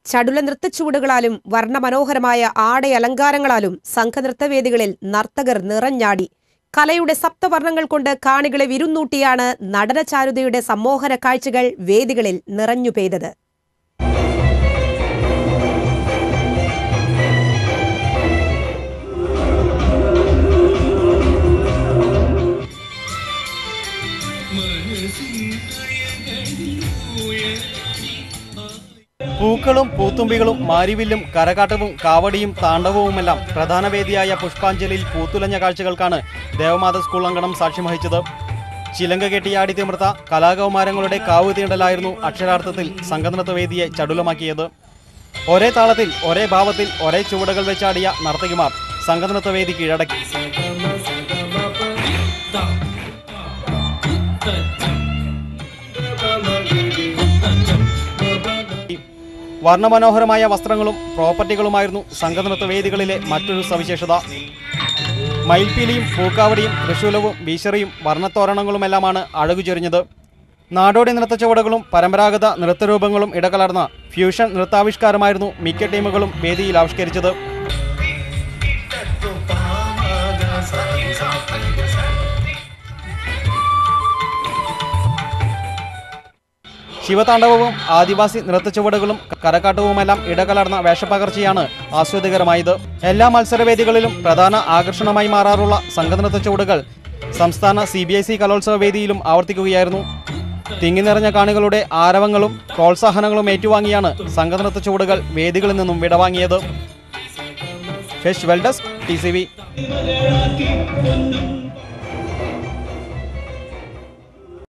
ചടുല നൃത്തച്ചുവടുകളാലും വർണ്ണമനോഹരമായ ആടയലങ്കാരങ്ങളാലും സംഘനൃത്തവേദികളിൽ നർത്തകർ നിറഞ്ഞാടി കലയുടെ സപ്തവർണ്ണങ്ങൾ കൊണ്ട് കാണികളെ വിരുന്നൂട്ടിയാണ് നടനചാരുതയുടെ സമ്മോഹന കാഴ്ചകൾ വേദികളിൽ നിറഞ്ഞു പെയ്തത് പൂക്കളും പൂത്തുമ്പികളും മാരിവില്ലും കരകാട്ടവും കാവടിയും താണ്ഡവവുമെല്ലാം പ്രധാന വേദിയായ പുഷ്പാഞ്ജലിയിൽ പൂത്തുലഞ്ഞ കാഴ്ചകൾക്കാണ് ദേവമാത സ്കൂൾ അങ്കണം സാക്ഷ്യം വഹിച്ചത് ചിലങ്ക കെട്ടിയാടി തിമിർത്ത കലാകൗമാരങ്ങളുടെ കാവ് തീണ്ടലായിരുന്നു അക്ഷരാർത്ഥത്തിൽ സംഘനൃത്ത വേദിയെ ചടുലമാക്കിയത് ഒരേ താളത്തിൽ ഒരേ ഭാവത്തിൽ ഒരേ ചുവടുകൾ വെച്ചാടിയ നർത്തകിമാർ സംഘനൃത്ത വേദി കീഴടക്കി വർണ്ണമനോഹരമായ വസ്ത്രങ്ങളും പ്രോപ്പർട്ടികളുമായിരുന്നു സംഘനൃത്ത വേദികളിലെ മറ്റൊരു സവിശേഷത മയിൽപ്പീലിയും പൂക്കാവടിയും തൃശൂലവും വീശറിയും വർണ്ണത്തോരണങ്ങളുമെല്ലാമാണ് അഴകുചൊരിഞ്ഞത് നാടോടി നൃത്തച്ചുവടുകളും പരമ്പരാഗത നൃത്തരൂപങ്ങളും ഇടകലർന്ന ഫ്യൂഷൻ നൃത്താവിഷ്കാരമായിരുന്നു മിക്ക ടീമുകളും വേദിയിൽ ആവിഷ്കരിച്ചത് ശിവതാണ്ഡവവും ആദിവാസി നൃത്തച്ചുവടുകളും കരക്കാട്ടവുമെല്ലാം ഇടകലർന്ന വേഷപ്പകർച്ചയാണ് ആസ്വാദികരമായത് എല്ലാ മത്സരവേദികളിലും പ്രധാന ആകർഷണമായി മാറാറുള്ള സംഘനൃത്ത ചുവടുകൾ സംസ്ഥാന സി ബി ഐ സി കലോത്സവ വേദിയിലും ആവർത്തിക്കുകയായിരുന്നു തിങ്ങി നിറഞ്ഞ കാണികളുടെ ആരവങ്ങളും പ്രോത്സാഹനങ്ങളും ഏറ്റുവാങ്ങിയാണ് സംഘനൃത്ത ചുവടുകൾ വേദികളിൽ നിന്നും വിടവാങ്ങിയത് ഫെഷ് വെൽഡസ് ടി സി വി